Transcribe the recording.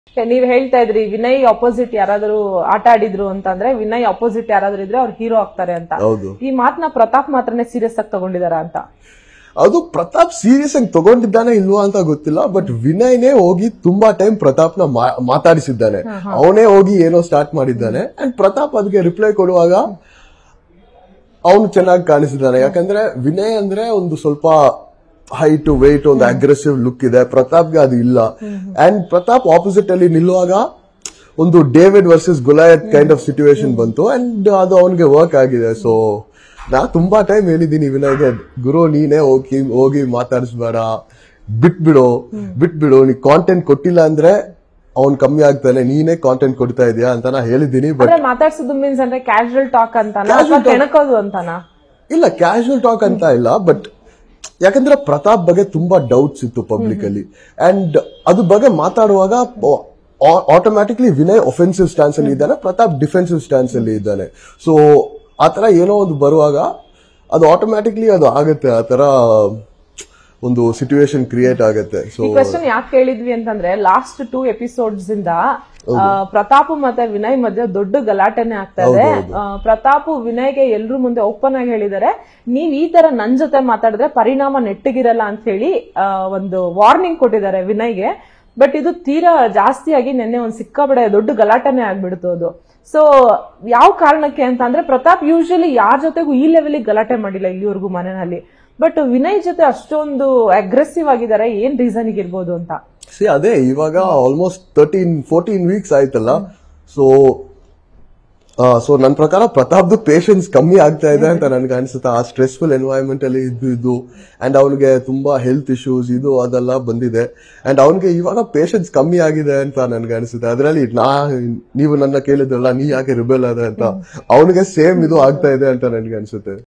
ನೀವ್ ಹೇಳ್ತಾ ಇದ್ರಿ ವಿನಯ್ ಅಪೋಸಿಟ್ ಯಾರಾದ್ರೂ ಆಟ ಆಡಿದ್ರು ಅಂತಂದ್ರೆ ವಿನಯ್ ಅಪೋಸಿಟ್ ಯಾರಾದ್ರೂ ಇದ್ರೆ ಅವ್ರು ಹೀರೋ ಆಗ್ತಾರೆ ಅಂತ ಹೌದು ಈ ಮಾತನ್ನ ಪ್ರತಾಪ್ ಮಾತ್ರನೇ ಸೀರಿಯಸ್ ಆಗಿ ತಗೊಂಡಿದಾರ ಅಂತ ಅದು ಪ್ರತಾಪ್ ಸೀರಿಯಸ್ ಆಗಿ ತಗೊಂಡಿದ್ದಾನೆ ಇಲ್ವಾ ಅಂತ ಗೊತ್ತಿಲ್ಲ ಬಟ್ ವಿನಯ್ನೇ ಹೋಗಿ ತುಂಬಾ ಟೈಮ್ ಪ್ರತಾಪ್ನ ಮಾ- ಮಾತಾಡಿಸಿದ್ದಾನೆ ಅವನೇ ಹೋಗಿ ಏನೋ ಸ್ಟಾರ್ಟ್ ಮಾಡಿದ್ದಾನೆ ಅಂಡ್ ಪ್ರತಾಪ್ ಅದಕ್ಕೆ ರಿಪ್ಲೈ ಕೊಡುವಾಗ ಅವನು ಚೆನ್ನಾಗಿ ಕಾಣಿಸಿದ್ದಾನೆ ಯಾಕಂದ್ರೆ ವಿನಯ್ ಅಂದ್ರೆ ಒಂದು ಸ್ವಲ್ಪ ಹೈಟ್ ವೆಯ್ಟ್ ಒಂದು ಅಗ್ರೆಸಿವ್ ಲುಕ್ ಇದೆ ಪ್ರತಾಪ್ಗೆ ಅದು ಇಲ್ಲ ಅಂಡ್ ಪ್ರತಾಪ್ ಆಪೋಸಿಟ್ ಅಲ್ಲಿ ನಿಲ್ಲುವಾಗ ಒಂದು David versus Goliath kind of situation ಬಂತು ಅಂಡ್ ಅದು ಅವನಿಗೆ ವರ್ಕ್ ಆಗಿದೆ ಸೊ ನಾ ತುಂಬಾ ಟೈಮ್ ಹೇಳಿದೀನಿ ವಿನಯ್ಗೆ ಗುರು ನೀನೇ ಹೋಗಿ ಹೋಗಿ ಮಾತಾಡಿಸ್ಬೇಡ ಬಿಟ್ಬಿಡು ಬಿಟ್ಬಿಡು ನೀ ಕಾಂಟೆಂಟ್ ಕೊಟ್ಟಿಲ್ಲ ಅಂದ್ರೆ ಅವ್ನ್ ಕಮ್ಮಿ ಆಗ್ತಾನೆ ನೀನೇ ಕಾಂಟೆಂಟ್ ಕೊಡ್ತಾ ಇದೀಯಾ ಅಂತ ನಾ ಹೇಳಿದೀನಿ ಬಟ್ ಅಂದ್ರೆ ಮಾತಾಡ್ಸೋದು ಮೀನ್ಸ್ ಅಂದ್ರೆ ಕ್ಯಾಶುವಲ್ ಟಾಕ್ ಅಂತಾನ Casual ಅಥವಾ talk. ಕೆಣಕೋದು ಅಂತಾನ ಇಲ್ಲ ಕ್ಯಾಶುವಲ್ ಟಾಕ್ ಅಂತ ಇಲ್ಲ ಬಟ್ ಯಾಕಂದ್ರೆ ಪ್ರತಾಪ್ ಬಗ್ಗೆ ತುಂಬಾ ಡೌಟ್ಸ್ ಇತ್ತು ಪಬ್ಲಿಕ್ ಅಲ್ಲಿ ಅಂಡ್ ಅದ್ರ ಬಗ್ಗೆ ಮಾತಾಡುವಾಗ ಆಟೋಮ್ಯಾಟಿಕ್ಲಿ ವಿನಯ್ ಒಫೆನ್ಸಿವ್ ಸ್ಟಾನ್ಸ್ ಅಲ್ಲಿ ಇದ್ದಾನೆ ಪ್ರತಾಪ್ ಡಿಫೆನ್ಸಿವ್ ಸ್ಟಾನ್ಸ್ ಅಲ್ಲಿ ಇದ್ದಾನೆ ಸೊ ಆತರ ಏನೋ ಒಂದು ಬರುವಾಗ ಅದು ಆಟೋಮ್ಯಾಟಿಕ್ಲಿ ಅದು ಆಗುತ್ತೆ ಆತರ ಒಂದು ಸಿಚುವೇಶನ್ ಕ್ರಿಯೇಟ್ ಆಗುತ್ತೆ ಸೊ ಈ ಕ್ವಶನ್ ಯಾಕೆ ಕೇಳಿದ್ವಿ ಅಂತಂದ್ರೆ ಲಾಸ್ಟ್ ಟೂ ಎಪಿಸೋಡ್ಸ್ ಇಂದ ಆ, ಪ್ರತಾಪ್ ಮತ್ತೆ ವಿನಯ್ ಮಧ್ಯೆ ದೊಡ್ಡ ಗಲಾಟೆನೆ ಆಗ್ತಾ ಇದೆ ಆ, ಪ್ರತಾಪ್ ವಿನಯ್ಗೆ ಎಲ್ರು ಮುಂದೆ ಓಪನ್ ಆಗಿ ಹೇಳಿದಾರೆ ನೀವ್ ಈ ತರ ನನ್ ಜೊತೆ ಮಾತಾಡಿದ್ರೆ ಪರಿಣಾಮ ನೆಟ್ಟಗಿರಲ್ಲ ಅಂತ ಹೇಳಿ ಆ, ಒಂದು ವಾರ್ನಿಂಗ್ ಕೊಟ್ಟಿದ್ದಾರೆ ವಿನಯ್ಗೆ ಬಟ್ ಇದು ತೀರಾ ಜಾಸ್ತಿಯಾಗಿ ನಿನ್ನೆ ಒಂದ್ ಸಿಕ್ಕಾಬಡೆ ದೊಡ್ಡ ಗಲಾಟೆನೆ ಆಗ್ಬಿಡ್ತು ಅದು ಸೊ ಯಾವ ಕಾರಣಕ್ಕೆ ಅಂತ ಅಂದ್ರೆ ಪ್ರತಾಪ್ ಯೂಶಲಿ ಯಾರ ಜೊತೆಗೂ ಈ ಲೆವೆಲ್ ಗಲಾಟೆ ಮಾಡಿಲ್ಲ ಇಲ್ಲಿವರೆಗೂ ಮನೆಯಲ್ಲಿ ಬಟ್ ವಿನಯ್ ಜೊತೆ ಅಷ್ಟೊಂದು ಅಗ್ರೆಸಿವ್ ಆಗಿದ್ದಾರೆ ಏನ್ ರೀಸನ್ ಇರ್ಬೋದು ಅಂತ ಸಿ ಅದೇ ಇವಾಗ ಆಲ್ಮೋಸ್ಟ್ ತರ್ಟೀನ್ ಫೋರ್ಟೀನ್ ವೀಕ್ಸ್ ಆಯ್ತಲ್ಲ ಸೊ ಸೊ ನನ್ನ ಪ್ರಕಾರ ಪ್ರತಾಪ್ದು ಪೇಷನ್ಸ್ ಕಮ್ಮಿ ಆಗ್ತಾ ಇದೆ ಅಂತ ನನ್ಗೆ ಅನ್ಸುತ್ತೆ ಆ ಸ್ಟ್ರೆಸ್ಫುಲ್ ಎನ್ವೈರನ್ಮೆಂಟ್ ಅಲ್ಲಿ ಇದ್ದು ಇದ್ದು ಅಂಡ್ ಅವನಿಗೆ ತುಂಬಾ ಹೆಲ್ತ್ ಇಶ್ಯೂಸ್ ಇದು ಅದೆಲ್ಲ ಬಂದಿದೆ ಅಂಡ್ ಅವನಿಗೆ ಇವಾಗ ಪೇಷನ್ಸ್ ಕಮ್ಮಿ ಆಗಿದೆ ಅಂತ ನನ್ಗೆ ಅನ್ಸುತ್ತೆ ಅದರಲ್ಲಿ ನಾ ನೀವು ನನ್ನ ಕೇಳಿದ್ರಲ್ಲ ನೀ ಯಾಕೆ ರಿಬೆಲ್ ಅದ ಅಂತ ಅವನಿಗೆ ಸೇಮ್ ಇದು ಆಗ್ತಾ ಇದೆ ಅಂತ ನನ್ಗೆ ಅನ್ಸುತ್ತೆ